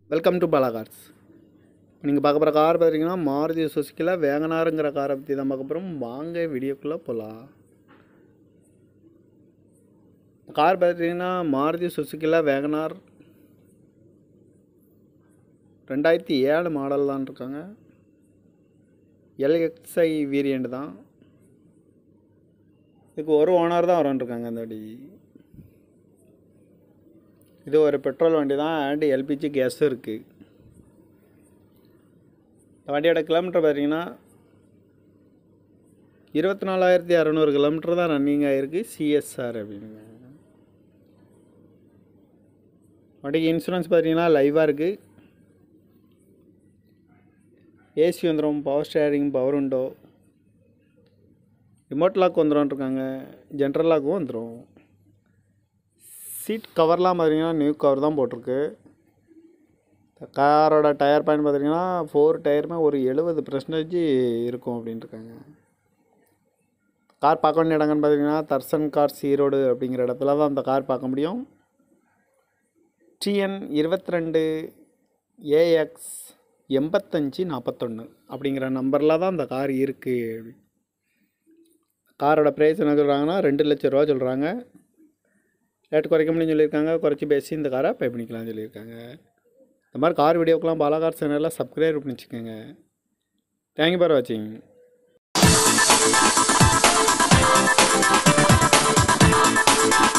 welcome to Bala cars நீங்கள் பார்க்க போகிற கார் பார்த்தீங்கன்னா மாருதி சுசுக்கியில் வேகனாருங்கிற காரை பற்றி தான் பார்க்க போகிறோம் வாங்க வீடியோக்குள்ளே போகலாம் கார் பார்த்தீங்கன்னா மாருதி சுசுக்கியில் வேகனார் ரெண்டாயிரத்தி ஏழு மாடல் தான் இருக்காங்க எல்எக்ஸ்ஐ வேரியண்ட் தான் இதுக்கு ஒரு ஓனர் தான் வரன்ட்ருக்காங்க இந்த வண்டி இது ஒரு பெட்ரோல் வண்டி தான் அண்ட் எல்பிஜி கேஸும் இருக்குது இந்த வண்டியோட கிலோமீட்டர் பார்த்தீங்கன்னா இருபத்தி நாலாயிரத்தி அறநூறு கிலோமீட்டர் தான் ரன்னிங் ஆகிருக்கு சிஎஸ்ஆர் அப்படிங்க வண்டிக்கு இன்சூரன்ஸ் பார்த்தீங்கன்னா லைவாக இருக்குது ஏசி வந்துடும் பவர் ஸ்டேரிங் பவர் உண்டோ ரிமோட் லாக் வந்துடும்ன்ருக்காங்க ஜென்ரல் லாக்கும் வந்துடும் சீட் கவர்லாம் பார்த்தீங்கன்னா நியூ கவர் தான் போட்டிருக்கு காரோட டயர் பாயிண்ட் பார்த்தீங்கன்னா ஃபோர் டயருமே ஒரு எழுபது பர்சன்டேஜ் இருக்கும் அப்படின்ட்டுருக்காங்க கார் பார்க்க வேண்டிய இடங்கன்னு பார்த்தீங்கன்னா தர்சன் கார்ஸ் ஈரோடு அப்படிங்கிற இடத்துல தான் அந்த கார் பார்க்க முடியும் டிஎன் இருபத்தி ரெண்டு ஏஎக்ஸ் எண்பத்தஞ்சு நாற்பத்தொன்று அப்படிங்கிற நம்பரில் தான் அந்த கார் இருக்குது காரோட ப்ரைஸ் என்ன சொல்கிறாங்கன்னா ரெண்டு லட்ச ரூபா சொல்கிறாங்க ரேட் குறைக்க முடியும்னு சொல்லியிருக்காங்க குறைச்சி பேசி இந்த காரை பே பண்ணிக்கலாம்னு சொல்லியிருக்காங்க இந்த மாதிரி கார் வீடியோக்கெலாம் பாலாகார் சேனலில் சப்ஸ்கிரைப் பண்ணி வச்சுக்கோங்க தேங்க்யூ ஃபார் வாட்சிங்